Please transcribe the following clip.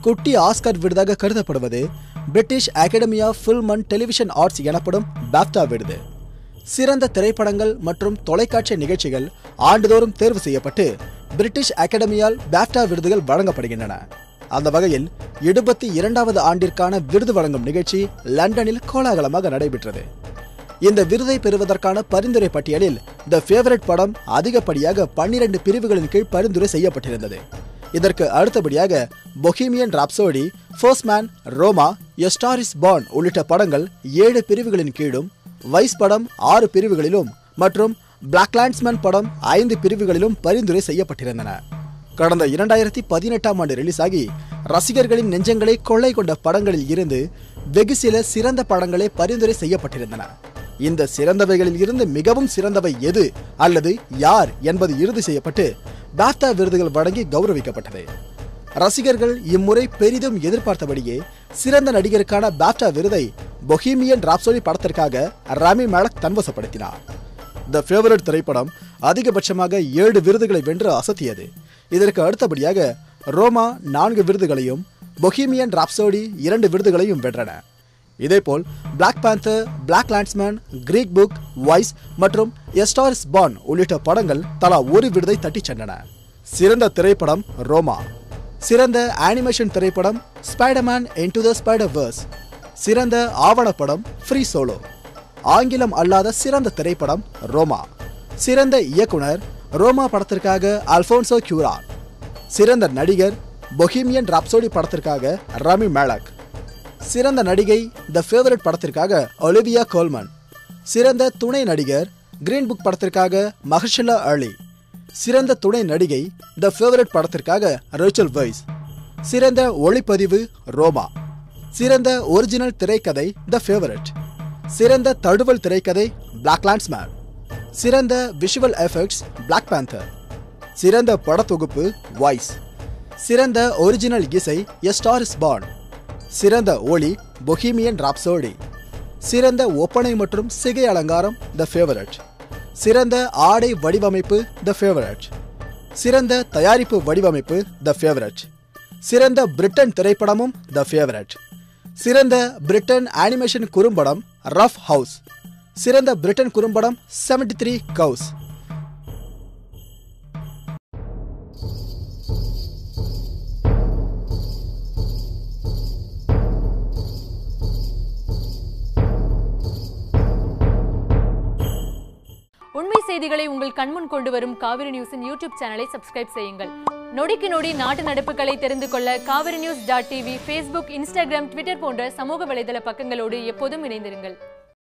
குட்டி ஆஸ்கர் விருதாக கருதப்படுவது British Academy of Film and Television Arts BAFTA பாப்டா விருது சிறந்த திரைப்படங்கள் மற்றும் தொலைக்காட்சி நிகழ்ச்சிகள் ஆண்டுதோறும் தேர்வு செய்யப்பட்டு பிரிட்டிஷ் அகாடமியால் பாப்டா விருதுகள் வழங்கப்படுகின்றன அந்த வகையில் எழுபத்தி இரண்டாவது ஆண்டிற்கான விருது வழங்கும் நிகழ்ச்சி லண்டனில் கோலாகலமாக நடைபெற்றது இந்த விருதை பெறுவதற்கான பரிந்துரை பட்டியலில் த ஃபேவரட் படம் அதிகப்படியாக பன்னிரண்டு பிரிவுகளின் கீழ் பரிந்துரை செய்யப்பட்டிருந்தது இதற்கு அடுத்தபடியாக Bohemian Rhapsody First Man Roma A Star Is Born உள்ளிட்ட படங்கள் ஏழு பிரிவுகளின் கீழும் வைஸ் படம் ஆறு பிரிவுகளிலும் மற்றும் பிளாக்லாண்ட்ஸ்மேன் படம் ஐந்து பிரிவுகளிலும் பரிந்துரை செய்யப்பட்டிருந்தன கடந்த இரண்டாயிரத்தி பதினெட்டாம் ஆண்டு ரிலீஸ் ஆகி ரசிகர்களின் நெஞ்சங்களை கொள்ளை கொண்ட படங்களில் இருந்து வெகு சில சிறந்த படங்களே பரிந்துரை செய்யப்பட்டிருந்தன இந்த சிறந்தவைகளில் இருந்து மிகவும் சிறந்தவை எது அல்லது யார் என்பது இறுதி செய்யப்பட்டு பாப்தா விருதுகள் வழங்கி கௌரவிக்கப்பட்டது ரசிகர்கள் இம்முறை பெரிதும் எதிர்பார்த்தபடியே சிறந்த நடிகருக்கான பாப்டா விருதை பொஹீமியன் ராப்சோடி படத்திற்காக ராமி மேலக் தன்வசப்படுத்தினார் த ஃபேவரட் திரைப்படம் அதிகபட்சமாக ஏழு விருதுகளை வென்று அசத்தியது இதற்கு அடுத்தபடியாக ரோமா நான்கு விருதுகளையும் பொஹீமியன் ராப்சோடி இரண்டு விருதுகளையும் வென்றன இதேபோல் Black Panther Black Klansman Green Book Vice மற்றும் எஸ்டாரிஸ் பான் உள்ளிட்ட படங்கள் தலா ஒரு விருதை தட்டிச் சென்றன சிறந்த திரைப்படம் ரோமா சிறந்த அனிமேஷன் திரைப்படம் Spiderman Into the Spider Verse சிறந்த ஆவணப்படம் ஃப்ரீ சோலோ ஆங்கிலம் அல்லாத சிறந்த திரைப்படம் ரோமா சிறந்த இயக்குனர் ரோமா படத்திற்காக அல்போன்சோ கியூரான் சிறந்த நடிகர் பொஹீமியன் ராப்சோடி படத்திற்காக ரமி மேலக் சிறந்த நடிகை த ஃபேவரட் படத்திற்காக ஒலிவியா கோல்மன் சிறந்த துணை நடிகர் கிரீன் புக் படத்திற்காக மஹர்ஷலா அலி சிறந்த துணை நடிகை த ஃபேவரட் படத்திற்காக ரேச்சல் வைஸ் சிறந்த ஒளிப்பதிவு ரோமா சிறந்த ஒரிஜினல் திரைக்கதை த ஃபேவரட் சிறந்த தழுவல் திரைக்கதை பிளாக்லாண்ட்ஸ்மேன் சிறந்த விஷுவல் எஃபெக்ட்ஸ் பிளாக் பேந்தர் சிறந்த படத்தொகுப்பு வாய்ஸ் சிறந்த ஒரிஜினல் இசை எ ஸ்டார் இஸ் பார்ன் சிறந்த ஒளி பொஹீமியன் ராப்சோடி சிறந்த ஒப்பனை மற்றும் சிகை அலங்காரம் த ஃபேவரட் சிறந்த ஆடை வடிவமைப்பு த ஃபேவரட் சிறந்த தயாரிப்பு வடிவமைப்பு த ஃபேவரட் சிறந்த பிரிட்டன் திரைப்படமும் த ஃபேவரட் சிறந்த பிரிட்டன் அனிமேஷன் குறும்படம் ரஃப் ஹவுஸ் சிறந்த பிரிட்டன் குறும்படம் 73 த்ரீ கவுஸ் உண்மை செய்திகளை உங்கள் கண்முன் கொண்டு வரும் காவிரி நியூஸின் யூடியூப் சேனலை சப்ஸ்கிரைப் செய்யுங்கள் நொடிக்கு நொடி நாட்டு நடப்புகளை தெரிந்து கொள்ள Kaveri news dot TV Facebook Instagram Twitter போன்ற சமூக வலைதள பக்கங்களோடு எப்போதும் இணைந்திருங்கள்